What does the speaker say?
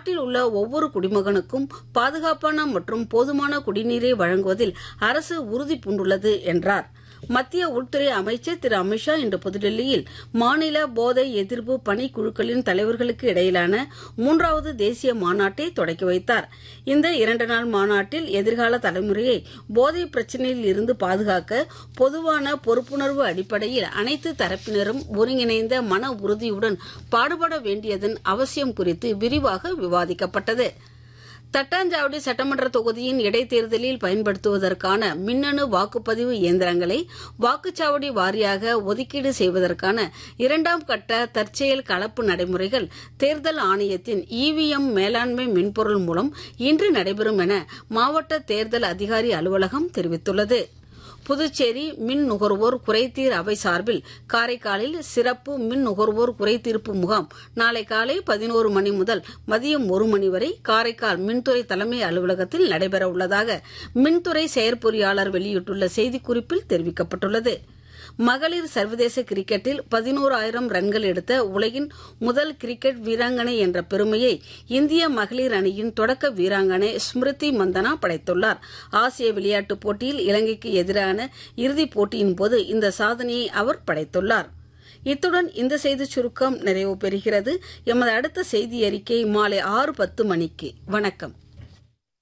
நாட்டில் உள்ள ஒவ்வொரு குடிமகனுக்கும் பாதுகாப்பான மற்றும் போதுமான குடிநீரை வழங்குவதில் அரசு உறுதி பூண்டுள்ளது என்றார் மத்திய உள்துறை அமைச்சர் திரு அமித்ஷா இன்று புதுடெல்லியில் மாநில போதை எதிர்ப்பு பணிக்குழுக்களின் தலைவர்களுக்கு இடையிலான மூன்றாவது தேசிய மாநாட்டை தொடக்கி வைத்தார் இந்த இரண்டு நாள் மாநாட்டில் எதிர்கால தலைமுறையை போதை பிரச்சினையில் இருந்து பாதுகாக்க பொதுவான பொறுப்புணர்வு அடிப்படையில் அனைத்து தரப்பினரும் ஒருங்கிணைந்த மன உறுதியுடன் பாடுபட வேண்டியதன் அவசியம் குறித்து விரிவாக விவாதிக்கப்பட்டது தட்டாஞ்சாவடி சட்டமன்ற தொகுதியின் இடைத்தேர்தலில் பயன்படுத்துவதற்கான மின்னணு வாக்குப்பதிவு இயந்திரங்களை வாக்குச்சாவடி வாரியாக ஒதுக்கீடு செய்வதற்கான இரண்டாம் கட்ட தற்செயல் கலப்பு நடைமுறைகள் தேர்தல் ஆணையத்தின் இவிஎம் மேலாண்மை மென்பொருள் மூலம் இன்று நடைபெறும் என மாவட்ட தேர்தல் அதிகாரி அலுவலகம் தெரிவித்துள்ளது புதுச்சேரி மின் நுகர்வோர் குறைதீர் அவை சார்பில் காரைக்காலில் சிறப்பு மின் நுகர்வோர் குறைதீர்ப்பு முகாம் நாளை காலை பதினோரு மணி முதல் மதியம் ஒரு மணி வரை காரைக்கால் மின்துறை தலைமை அலுவலகத்தில் நடைபெற உள்ளதாக மின்துறை செயற்பொறியாளர் வெளியிட்டுள்ள செய்திக்குறிப்பில் தெரிவிக்கப்பட்டுள்ளது மகளிர் சர்வதேச கிரிக்கெட்டில் பதினோராயிரம் ரன்கள் எடுத்த உலகின் முதல் கிரிக்கெட் வீராங்கனை என்ற பெருமையை இந்திய மகளிர் அணியின் தொடக்க வீராங்கனை ஸ்மிருதி மந்தனா படைத்துள்ளார் ஆசிய விளையாட்டுப் போட்டியில் இலங்கைக்கு எதிரான இறுதிப் போட்டியின் போது இந்த சாதனையை அவர் படைத்துள்ளார் இத்துடன் இந்த செய்திச் சுருக்கம் நிறைவு பெறுகிறது எமது அடுத்த செய்தி அறிக்கை மாலை ஆறு பத்து மணிக்கு வணக்கம்